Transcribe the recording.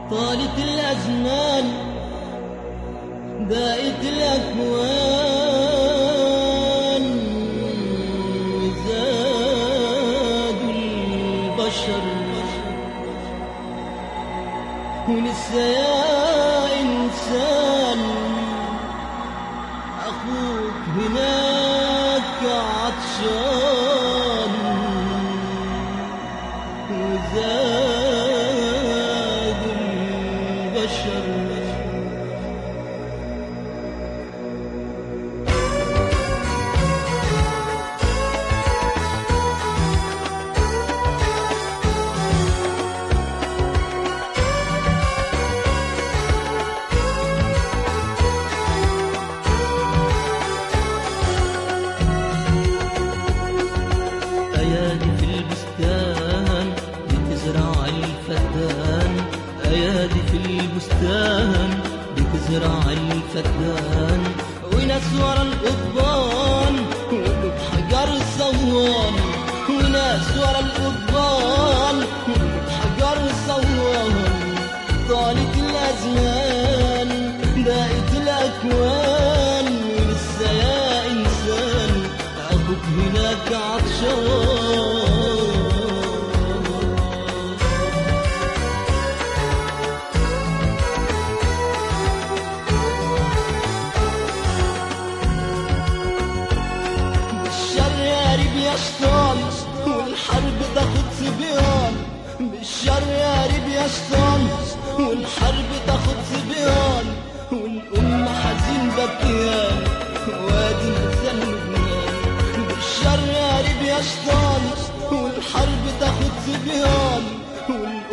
طالت الأزمان دائت الأكوان زاد البشر ولسه يا إنسان أخوك هناك عطشان وزاد البشر أيادي في البستان بتزرع الفتان أيادي في البستان بتزرع الفتان وناس ورا القضبان وبحجر الصوان وناس ورا القضبان وبحجر الصوان طالت الأزمان دقت الأكوان ولسه يا إنسان أخوك هناك عطشان بالشر يا ريب يا شيطان والحرب تاخد صبيان بالشر يا ريب يا شيطان والحرب تاخد صبيان والأم حزين بكيان وادي مثل لبنان بالشر يا ريب يا شيطان والحرب تاخد صبيان والأم